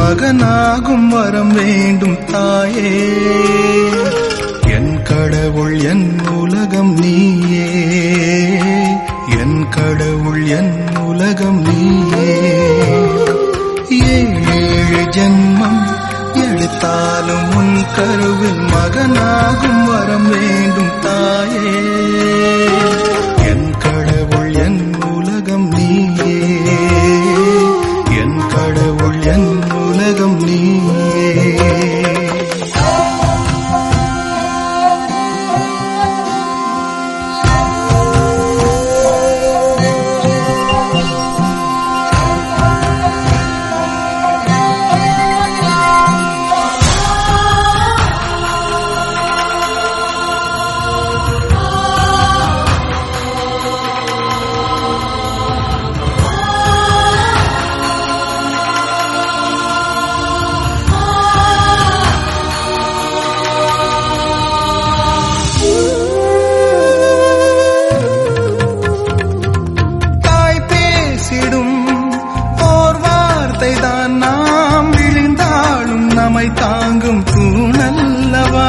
மகனாகும் வரம் வேண்டும் தாயே என் கடவுள் என் உலகம் நீயே என் கடவுள் என் உலகம் நீயே ஏழு ஜென்மம் எடுத்தாலும் உன் கருவில் மகனாகும் வரம் வேண்டும் தாயே என் கடவுள் என் உலகம் நீயே என் கடவுள் என் உலகம் நீயே தாய் பேசிடும் ஓர் வார்த்தை தான் நாம் விழுந்தாலும் நம்மை தாங்கும் தூணல்லவா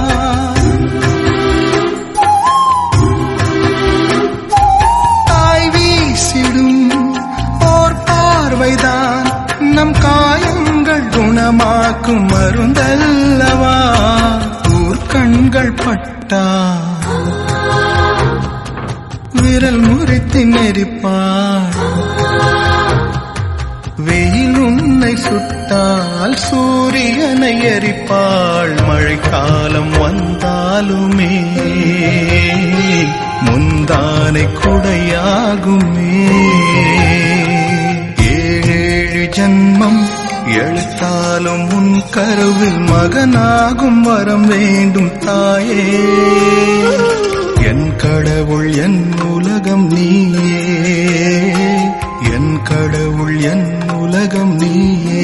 தாய் வீசிடும் ஓர் பார்வைதான் நம் காயங்கள் குணமாக்கும் மருந்தல்லவா ஊர்கண்கள் பட்டா விரல் முறித்து நெரிப்பாள் வெயில் உன்னை சுட்டால் சூரியனை எரிப்பாள் மழைக்காலம் வந்தாலுமே முந்தானை குடையாகுமே ஏழு ஜன்மம் எழுத்தாலும் உன் கருவில் மகனாகும் வரம் வேண்டும் தாயே என் கடவுள் என் உலகம் நீயே என் கடவுள் என் உலகம் நீயே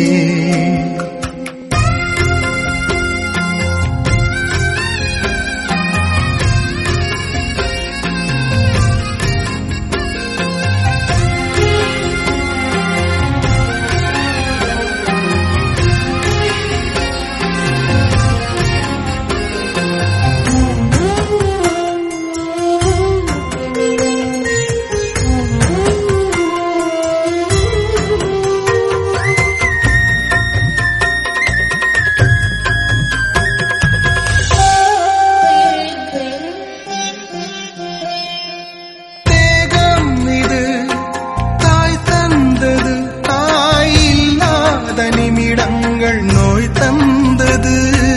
தேகம் இது தாய் தந்தது தாய் இல்லாத நிமிடங்கள் நோய் தந்தது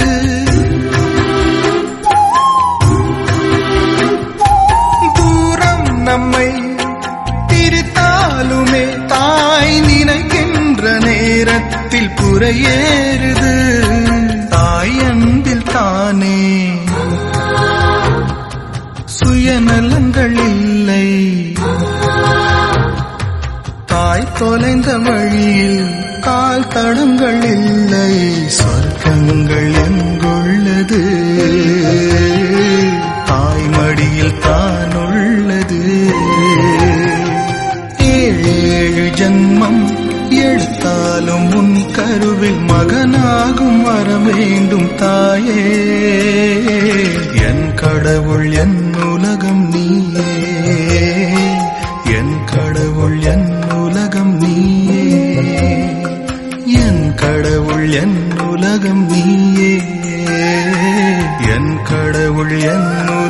தூரம் நம்மை பிரித்தாலுமே தாய் நினைக்கின்ற நேரத்தில் புறையேறுது தாய் அன்பில் தானே சுயநலங்கள் இல்லை தாய் தொலைந்த வழியில் கால் தடங்கள் இல்லை சொர்க்கங்கள் எங்குள்ளது தாய் மடியில் தான் உள்ளது ஏழு ஜன்மம் எடுத்தாலும் உன் கருவில் மகனாகும் வர வேண்டும் தாயே என் கடவுள் என் உலகம் நீயே என் கடவுள் என் உலகம் நீயே என் கடவுள் என் உலகம் நீயே என் கடவுள் என்